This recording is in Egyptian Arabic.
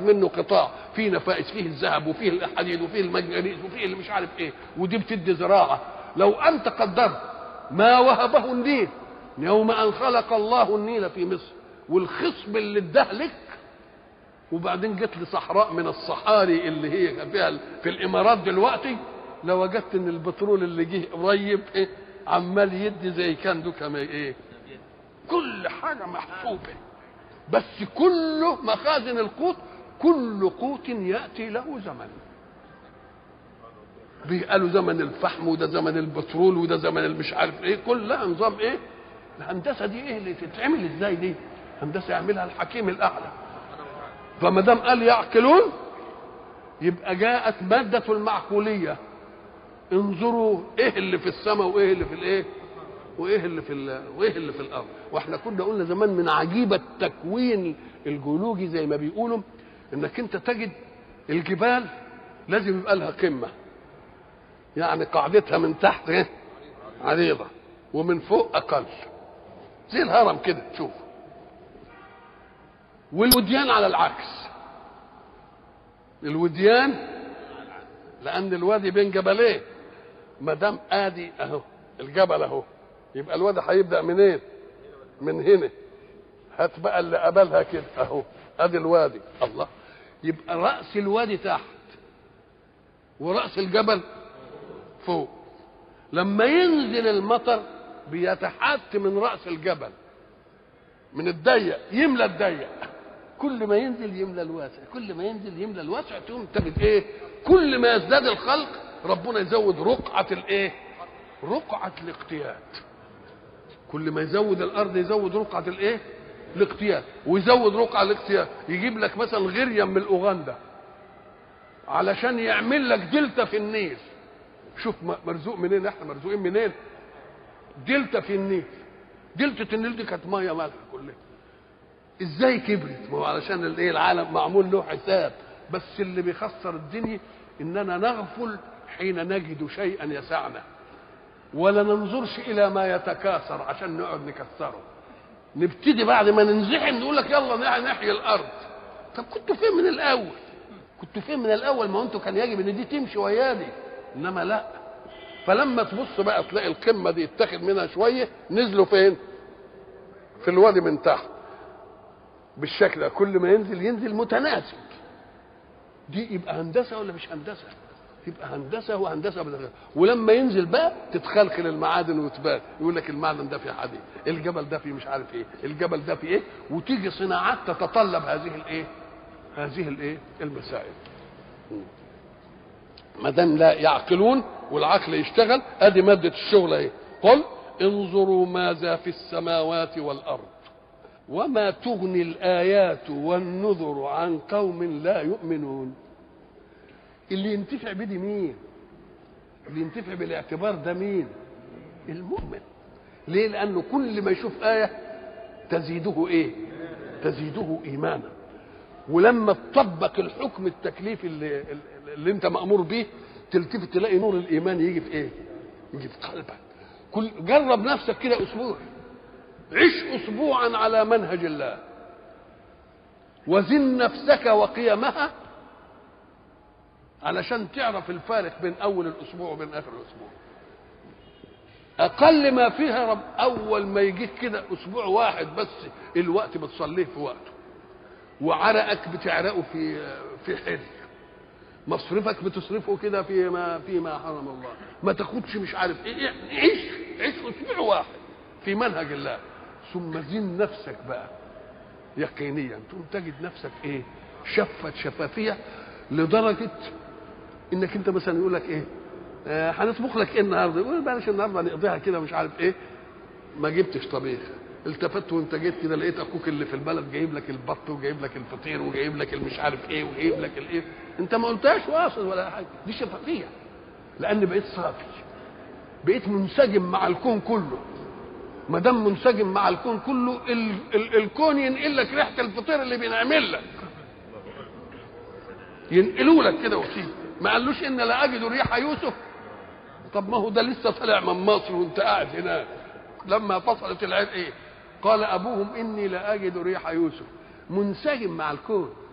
منه قطاع فيه نفائس فيه الذهب وفيه الحديد وفيه المنجنيز وفيه اللي مش عارف ايه ودي بتدي زراعه لو انت قدرت ما وهبه النيل يوم ان خلق الله النيل في مصر والخصب اللي اداه لك وبعدين جت لي صحراء من الصحاري اللي هي فيها في الامارات دلوقتي لوجدت ان البترول اللي جه قريب ايه عمال يدي زي كان دوكا ما ايه كل حاجه محسوبه بس كله مخازن القوت كل قوت ياتي له زمن قالوا زمن الفحم وده زمن البترول وده زمن المش عارف ايه كلها نظام ايه الهندسه دي ايه اللي تتعمل ازاي دي هندسه يعملها الحكيم الاعلى فما دام قال يعقلون يبقى جاءت ماده المعقوليه انظروا ايه اللي في السماء وايه اللي في الايه وايه اللي في ال- وايه اللي في الارض واحنا كنا قلنا زمان من عجيبه التكوين الجيولوجي زي ما بيقولوا انك انت تجد الجبال لازم يبقى لها قمه يعني قاعدتها من تحت ايه عريضه ومن فوق اقل زي الهرم كده تشوف والوديان على العكس الوديان لان الوادي بين جبلين ما دام ادي اهو الجبل اهو يبقى الوادي هيبدا منين من هنا هات بقى اللي قبلها كده اهو ادي الوادي الله يبقى راس الوادي تحت وراس الجبل فوق لما ينزل المطر بيتحت من راس الجبل من الضيق يملى الضيق كل ما ينزل يملى الواسع كل ما ينزل يملى الواسع تقوم تجد ايه كل ما يزداد الخلق ربنا يزود رقعة الايه رقعة الاقتياد كل ما يزود الارض يزود رقعة الايه الاقتياد ويزود رقعة الاقتياد يجيب لك مثلا غريا من اوغندا علشان يعمل لك دلتا في النيل شوف م- مرزوق منين احنا مرزوقين منين دلتا في النيل دلتا النيل دي كانت ميه مالحه كلها ازاي كبرت ما هو علشان الايه العالم معمول له حساب بس اللي بيخسر الدنيا اننا نغفل حين نجد شيئا يسعنا ولا ننظرش الى ما يتكاثر عشان نقعد نكسره نبتدي بعد ما ننزحم نقول لك يلا نح- نحيي الارض طب كنتوا فين من الاول كنتوا فين من الاول ما انتوا كان يجب ان دي تمشي ويادي انما لا فلما تبص بقى تلاقي القمه دي اتاخد منها شويه نزلوا فين في الوادي من تحت بالشكل ده كل ما ينزل ينزل متناسب دي يبقى هندسه ولا مش هندسه يبقى هندسه وهندسه بالغير. ولما ينزل بقى تتخلخل المعادن وتبان يقول لك المعدن ده فيه حديد الجبل ده فيه مش عارف ايه الجبل ده فيه ايه وتيجي صناعات تتطلب هذه الايه هذه الايه المسائل ما دام لا يعقلون والعقل يشتغل ادي ماده الشغل اهي قل انظروا ماذا في السماوات والارض وما تغني الايات والنذر عن قوم لا يؤمنون اللي ينتفع بدي مين اللي ينتفع بالاعتبار ده مين المؤمن ليه لانه كل ما يشوف ايه تزيده ايه تزيده ايمانا ولما تطبق الحكم التكليفي اللي, اللي انت مامور به تلتفت تلاقي نور الايمان يجي في ايه يجي في قلبك كل جرب نفسك كده اسبوع عش اسبوعا على منهج الله وزن نفسك وقيمها علشان تعرف الفارق بين اول الاسبوع وبين اخر الاسبوع اقل ما فيها رب اول ما يجيك كده اسبوع واحد بس الوقت بتصليه في وقته وعرقك بتعرقه في في حل مصرفك بتصرفه كده فيما فيما حرم الله ما تاخدش مش عارف ايه عيش عيش اسبوع واحد في منهج الله ثم زن نفسك بقى يقينيا تقوم تجد نفسك ايه شفت شفافيه لدرجه انك انت مثلا يقول لك ايه آه، هنطبخ لك ايه النهارده يقول بلاش النهارده نقضيها كده مش عارف ايه ما جبتش طبيخ التفت وانت جيت كده لقيت اخوك اللي في البلد جايب لك البط وجايب لك الفطير وجايب لك المش عارف ايه وجايب لك الايه انت ما قلتهاش واصل ولا حاجه دي شفافيه لان بقيت صافي بقيت منسجم مع الكون كله ما دام منسجم مع الكون كله ال ال الكون ينقل لك ريحه الفطير اللي بينعمل لك ينقلوا لك كده وفيه ما قالوش ان لا اجد ريح يوسف طب ما هو ده لسه طالع من مصر وانت قاعد هناك لما فصلت العين ايه قال ابوهم اني لا اجد ريح يوسف منسجم مع الكون